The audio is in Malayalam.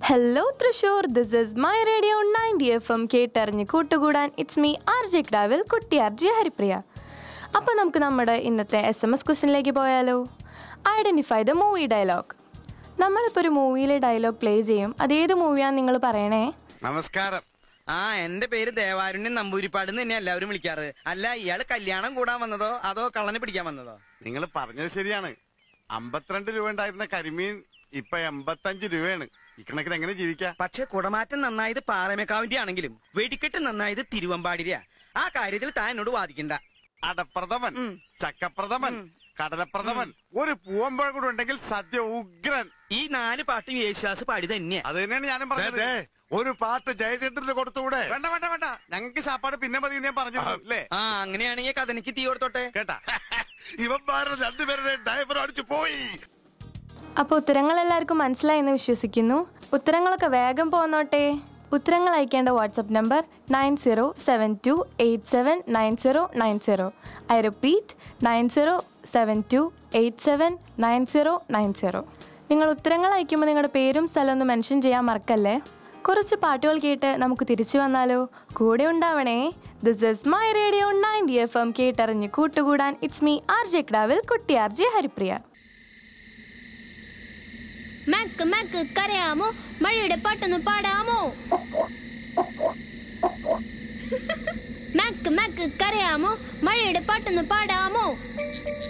Hello Thrissur this is my radio ninety F M കേട്ടറിഞ്ഞ് കൂട്ടുകൂടാൻ ഇറ്റ്സ് മീ ആർ ജെ ക്ടാവിൽ കുട്ടി ആർ ജെ ഹരിപ്രിയ അപ്പോൾ നമുക്ക് നമ്മുടെ ഇന്നത്തെ എസ് എം എസ് ക്വസ്റ്റിനിലേക്ക് പോയാലോ ഐഡൻറ്റിഫൈ ദ മൂവി ഡയലോഗ് നമ്മളിപ്പോൾ ഒരു മൂവിയിലെ ഡയലോഗ് പ്ലേ ചെയ്യും അതേത് മൂവിയാണെന്ന് നിങ്ങൾ പറയണേ നമസ്കാരം ആ എന്റെ പേര് ദേവാരുണ്യൻ നമ്പൂരിപ്പാട് എന്ന് തന്നെ എല്ലാവരും വിളിക്കാറ് അല്ല ഇയാള് കല്യാണം കൂടാൻ വന്നതോ അതോ കള്ളനെ പിടിക്കാൻ വന്നതോ നിങ്ങൾ പറഞ്ഞത് ശരിയാണ് അമ്പത്തിരണ്ട് രൂപ ഉണ്ടായിരുന്ന കരിമീൻ ഇപ്പൊ എൺപത്തഞ്ച് രൂപയാണ് ഇക്കണക്കിന് എങ്ങനെ ജീവിക്കാം പക്ഷെ കുടമാറ്റം നന്നായത് പാറമേക്കാവിന്റെ ആണെങ്കിലും വെടിക്കെട്ട് നന്നായത് തിരുവമ്പാടിരിയാ ആ കാര്യത്തിൽ താൻ എന്നോട് വാദിക്കണ്ട അടപ്രഥമൻ ഉം. ചക്കപ്രഥമൻ കടലപ്രഥമൻ ഒരു പൂവമ്പഴം കൂടെ ഉണ്ടെങ്കിൽ സദ്യ ഉഗ്രൻ ഈ നാല് പാട്ടും യേശുദാസ് പാടി തന്നെയാ അത് തന്നെയാണ് ഞാനും പറഞ്ഞത് ഒരു പാട്ട് ജയചന്ദ്രന് കൊടുത്തുകൂടെ വേണ്ട വേണ്ട വേണ്ട ഞങ്ങൾക്ക് ശാപ്പാട് പിന്നെ മതി ഞാൻ പറഞ്ഞു അല്ലേ ആ അങ്ങനെയാണെങ്കിൽ കഥനക്ക് തീ കൊടുത്തോട്ടെ കേട്ടാ ഇവന്മാരുടെ രണ്ടുപേരുടെ ഡ്രൈവർ അടിച്ചു പോയി അപ്പോൾ ഉത്തരങ്ങൾ എല്ലാവർക്കും മനസ്സിലായെന്ന് വിശ്വസിക്കുന്നു ഉത്തരങ്ങളൊക്കെ വേഗം പോന്നോട്ടെ ഉത്തരങ്ങൾ അയക്കേണ്ട WhatsApp number nine zero seven two eight seven nine zero nine zero I repeat nine zero seven two eight seven nine zero nine zero നിങ്ങൾ ഉത്തരങ്ങൾ അയക്കുമ്പോൾ നിങ്ങളുടെ പേരും സ്ഥലവും ഒന്ന് മെൻഷൻ ചെയ്യാൻ മറക്കല്ലേ കുറച്ച് പാട്ടുകൾ കേട്ട് നമുക്ക് തിരിച്ചു വന്നാലോ കൂടെ ഉണ്ടാവണേ this is my radio ninety F M കേട്ടറിഞ്ഞ് കൂട്ടുകൂടാൻ ഇറ്റ്സ് മീ ആർ ജെ ക്ടാവിൽ കുട്ടി ആർ ജെ ഹരിപ്രിയ മാക്ക് മാക്ക് കരയാമോ മഴയുടെ പാട്ടൊന്ന് പാടാമോ മാക്ക് മാക്ക് കരയാമോ മഴയുടെ പാട്ടൊന്ന് പാടാമോ